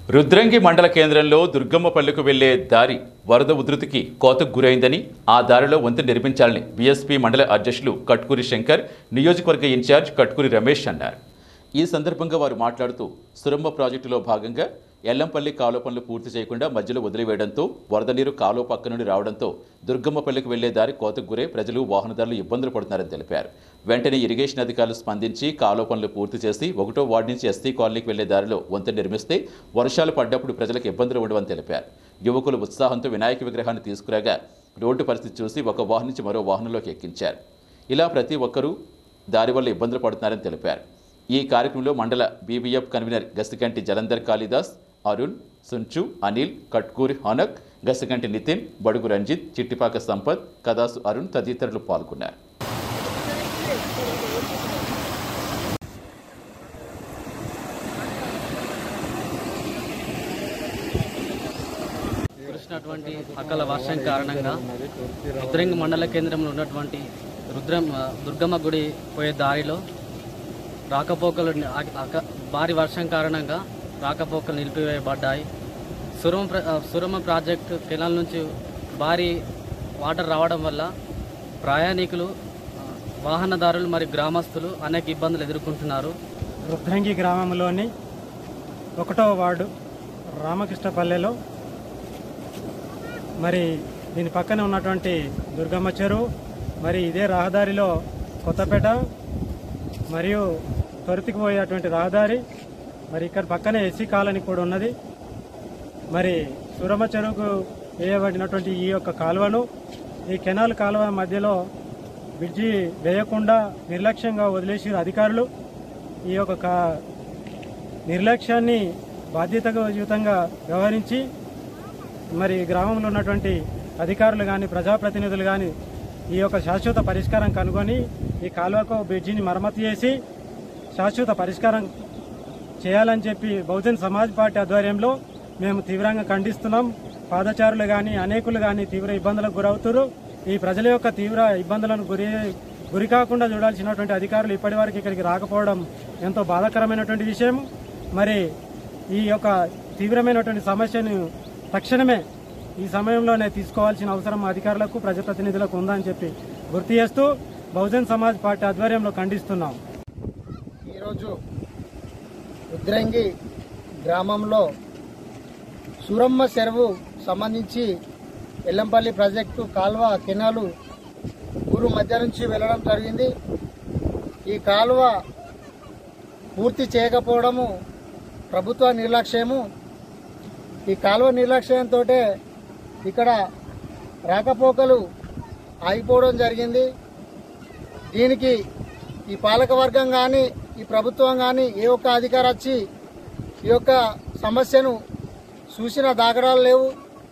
రుద్రంగి మండల కేంద్రంలో దుర్గమ్మపల్లికి వెళ్లే దారి వరద ఉధృతికి కోతకు గురైందని ఆ దారిలో వంతెన నిర్మించాలని బీఎస్పీ మండల అధ్యక్షులు కట్కూరి శంకర్ నియోజకవర్గ ఇన్ఛార్జ్ కట్కూరి రమేష్ అన్నారు ఈ సందర్భంగా వారు మాట్లాడుతూ సురమ్మ ప్రాజెక్టులో భాగంగా ఎల్లంపల్లి కాలువ పనులు పూర్తి చేయకుండా మధ్యలో వదిలివేయడంతో వరద నీరు కాలువ పక్క నుండి రావడంతో దుర్గమ్మపల్లికి వెళ్లే దారి కోతకు గురై ప్రజలు వాహనదారులు ఇబ్బందులు పడుతున్నారని తెలిపారు వెంటనే ఇరిగేషన్ అధికారులు స్పందించి కాలువ పనులు పూర్తి చేసి ఒకటో వార్డు నుంచి ఎస్టీ కాలనీకి వెళ్లే దారిలో వంతెన నిర్మిస్తే వర్షాలు పడ్డప్పుడు ప్రజలకు ఇబ్బందులు ఉండవని తెలిపారు యువకులు ఉత్సాహంతో వినాయక విగ్రహాన్ని తీసుకురాగా రోడ్డు పరిస్థితి చూసి ఒక వాహనం నుంచి మరో వాహనంలోకి ఎక్కించారు ఇలా ప్రతి ఒక్కరూ దారి వల్ల ఇబ్బందులు పడుతున్నారని తెలిపారు ఈ కార్యక్రమంలో మండల బీబీఎఫ్ కన్వీనర్ గసికంటి జలంధర్ కాళిదాస్ అరుణ్ సుంచు అనిల్ కట్కూరి హానక్ గసికంటి నితిన్ బడుగు రంజిత్ చిట్టిపాక సంపత్ కదాసు అరుణ్ తదితరులు పాల్గొన్నారు కురిసినటువంటి అకాల వర్షం కారణంగా రుద్రంగి మండల కేంద్రంలో ఉన్నటువంటి రుద్రం దుర్గమ్మ గుడి పోయే దారిలో రాకపోకలు అక- అక- భారీ వర్షం కారణంగా రాకపోకలు నిలిపివేయబడ్డాయి సురమ ప్ర- సురమ ప్రాజెక్టు కెనాల్ నుంచి భారీ వాటర్ రావడం వల్ల ప్రయాణికులు ఆ, వాహనదారులు మరియు గ్రామస్తులు అనేక ఇబ్బందులు ఎదుర్కొంటున్నారు రుద్రంగి గ్రామంలోని ఒకటో వార్డు రామకృష్ణపల్లెలో మరి దీని పక్కన ఉన్నటువంటి దుర్గమ్మ చెరువు మరి ఇదే రహదారిలో కొత్తపేట మరియు త్వరితికి పోయేటువంటి రహదారి మరి ఇక్కడ పక్కనే ఎస్సీ కాలనీ కూడా ఉన్నది మరి సురమ చెరువుకు వేయబడినటువంటి ఈ యొక్క కాలువను ఈ కెనాల్ కాలువ మధ్యలో బ్రిడ్జి వేయకుండా నిర్లక్ష్యంగా వదిలేసిన అధికారులు ఈ యొక్క కా- నిర్లక్ష్యాన్ని బాధ్యతాయుతంగా వ్యవహరించి మరి గ్రామంలో ఉన్నటువంటి అధికారులు కానీ ప్రజాప్రతినిధులు కానీ ఈ యొక్క శాశ్వత పరిష్కారం కనుగొని ఈ కాలువకు బ్రిడ్జిని మరమ్మతు చేసి శాశ్వత పరిష్కారం చేయాలని చెప్పి బహుజన్ సమాజ్ పార్టీ ఆధ్వర్యంలో మేము తీవ్రంగా ఖండిస్తున్నాం పాదచారులు కానీ అనేకులు కానీ తీవ్ర ఇబ్బందులకు గురవుతారు ఈ ప్రజల యొక్క తీవ్ర ఇబ్బందులను గురి గురి కాకుండా చూడాల్సినటువంటి అధికారులు ఇప్పటి వరకు ఇక్కడికి రాకపోవడం ఎంతో బాధాకరమైనటువంటి విషయం మరి ఈ యొక్క తీవ్రమైనటువంటి సమస్యను తక్షణమే ఈ సమయంలోనే తీసుకోవాల్సిన అవసరం అధికారులకు ప్రజాప్రతినిధులకు ఉందని చెప్పి గుర్తు చేస్తూ బహుజన్ సమాజ్ పార్టీ ఆధ్వర్యంలో ఖండిస్తున్నాం ఈరోజు రుద్రంగి గ్రామంలో సూరమ్మ చెరువు సంబంధించి ఎల్లంపల్లి ప్రాజెక్టు కాల్వ కెనాలు ఊరు మధ్య నుంచి వెళ్ళడం జరిగింది ఈ కాలువ పూర్తి చేయకపోవడము ప్రభుత్వ నిర్లక్ష్యము ఈ కాలువ నిర్లక్ష్యంతో ఇక్కడ రాకపోకలు ఆగిపోవడం జరిగింది దీనికి ఈ పాలక వర్గం కానీ ఈ ప్రభుత్వం కానీ ఏ ఒక్క అధికారి వచ్చి ఈ యొక్క సమస్యను చూసిన దాఖలాలు లేవు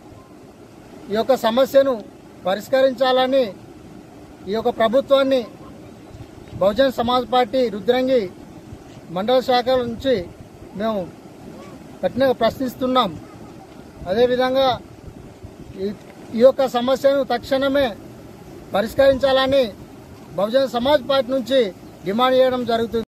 ఈ యొక్క సమస్యను పరిష్కరించాలని ఈ యొక్క ప్రభుత్వాన్ని బహుజన్ సమాజ్ పార్టీ రుద్రంగి మండల శాఖ నుంచి మేము కఠినంగా ప్రశ్నిస్తున్నాం అదేవిధంగా ఈ ఈ యొక్క సమస్యను తక్షణమే పరిష్కరించాలని బహుజన సమాజ్ పార్టీ నుంచి డిమాండ్ చేయడం జరుగుతుంది